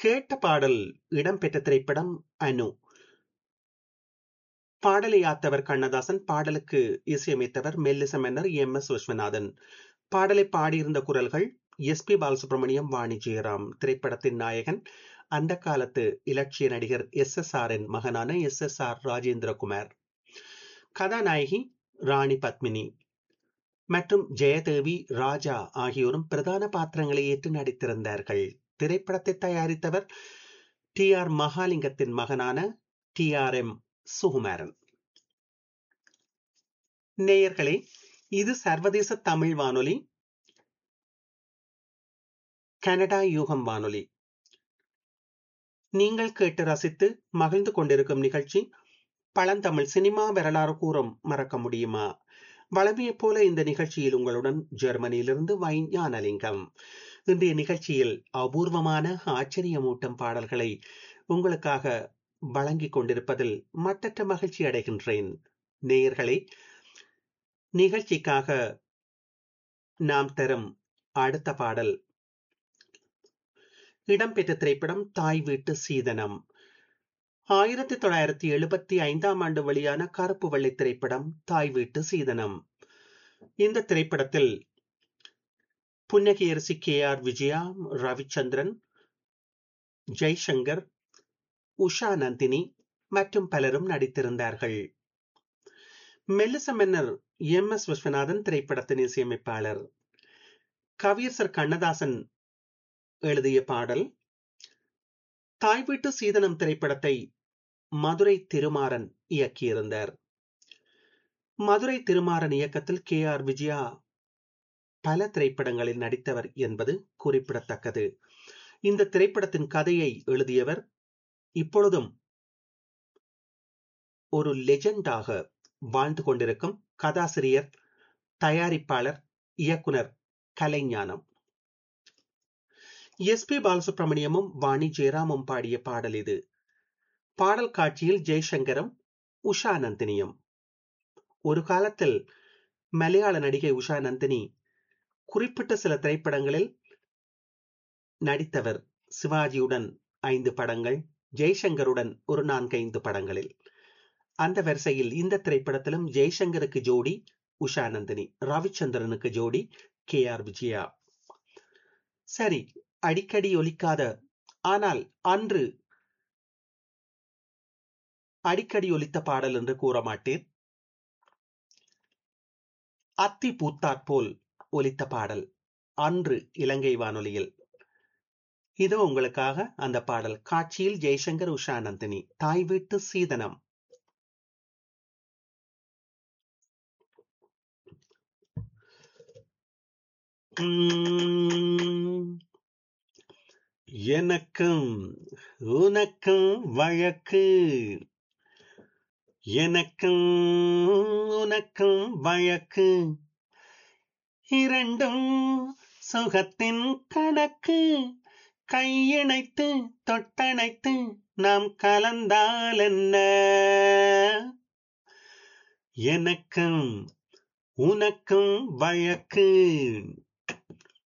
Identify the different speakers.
Speaker 1: கேட்ட பாடல் இடம்பெற்ற திரைப்படம் அனு பாடலை யாத்தவர் கண்ணதாசன் பாடலுக்கு இசையமைத்தவர் மெல்லிச மன்னர் எம் எஸ் விஸ்வநாதன் பாடலை பாடியிருந்த குரல்கள் எஸ் பி பாலசுப்ரமணியம் வாணி ஜெயராம் திரைப்படத்தின் நாயகன் அந்த காலத்து இலட்சிய நடிகர் எஸ் எஸ் ஆரின் மகனான எஸ் எஸ் ஆர் ராஜேந்திரகுமார் கதாநாயகி ராணி பத்மினி மற்றும் ஜெயதேவி ராஜா ஆகியோரும் பிரதான பாத்திரங்களை ஏற்று நடித்திருந்தார்கள் திரைப்படத்தை தயாரித்தவர் டி ஆர் மகாலிங்கத்தின் மகனான டி ஆர் எம் சுகுமாரன் நேயர்களே இது சர்வதேச தமிழ் வானொலி கனடா யூகம் வானொலி நீங்கள் கேட்டு ரசித்து மகிழ்ந்து கொண்டிருக்கும் நிகழ்ச்சி பழந்தமிழ் சினிமா வரலாறு கூறும் மறக்க முடியுமா வளமையைப் போல இந்த நிகழ்ச்சியில் உங்களுடன் ஜெர்மனியிலிருந்து வைஞானலிங்கம் இன்றைய நிகழ்ச்சியில் அபூர்வமான ஆச்சரியமூட்டும் பாடல்களை உங்களுக்காக வழங்கிக் கொண்டிருப்பதில் மட்டற்ற மகிழ்ச்சி அடைகின்றேன் நேயர்களே நிகழ்ச்சிக்காக நாம் தரும் அடுத்த பாடல் இடம்பெற்ற திரைப்படம் தாய் வீட்டு சீதனம் ஆயிரத்தி தொள்ளாயிரத்தி எழுபத்தி ஐந்தாம் ஆண்டு வெளியான கருப்பு வெள்ளை திரைப்படம் தாய் வீட்டு சீதனம் இந்த திரைப்படத்தில் புன்னகையரசி கே ஆர் விஜயா ரவிச்சந்திரன் ஜெய்சங்கர் உஷா நந்தினி மற்றும் பலரும் நடித்திருந்தார்கள் மெல்லிச மன்னர் எம் எஸ் விஸ்வநாதன் திரைப்படத்தின் இசையமைப்பாளர் கவியரசர் கண்ணதாசன் எழுதிய பாடல் தாய் வீட்டு சீதனம் திரைப்படத்தை மதுரை திருமாறன் இயக்கியிருந்தார் மதுரை திருமாறன் இயக்கத்தில் கே ஆர் விஜயா பல திரைப்படங்களில் நடித்தவர் என்பது குறிப்பிடத்தக்கது இந்த திரைப்படத்தின் கதையை எழுதியவர் இப்பொழுதும் ஒரு லெஜெண்டாக வாழ்ந்து கொண்டிருக்கும் கதாசிரியர் தயாரிப்பாளர் இயக்குனர் கலைஞானம் எஸ் பி பாலசுப்ரமணியமும் வாணி ஜெயராமும் பாடிய பாடல் இது பாடல் காட்சியில் ஜெய்சங்கரும் உஷா நந்தினியும் ஒரு காலத்தில் மலையாள நடிகை உஷா நந்தினி குறிப்பிட்ட சில திரைப்படங்களில் நடித்தவர் சிவாஜியுடன் ஐந்து படங்கள் ஜெய்சங்கருடன் ஒரு நான்கைந்து படங்களில் அந்த வரிசையில் இந்த திரைப்படத்திலும் ஜெய்சங்கருக்கு ஜோடி உஷா நந்தினி ரவிச்சந்திரனுக்கு ஜோடி கே ஆர் விஜயா சரி அடிக்கடி ஒலிக்காத ஆனால் அன்று அடிக்கடி ஒலித்த பாடல் என்று கூற மாட்டேன் அத்தி பூத்தாற் போல் ஒலித்த பாடல் அன்று இலங்கை வானொலியில் இதோ உங்களுக்காக அந்த பாடல் காட்சியில் ஜெய்சங்கர் உஷா நந்தினி தாய் வீட்டு சீதனம் எனக்கும் உனக்கும் வழக்கு எனக்கும் உனக்கும் வழக்கு இரண்டும் சுகத்தின் கணக்கு கையிணைத்து தொட்டணைத்து நாம் கலந்தால் என்ன எனக்கும் உனக்கும் வழக்கு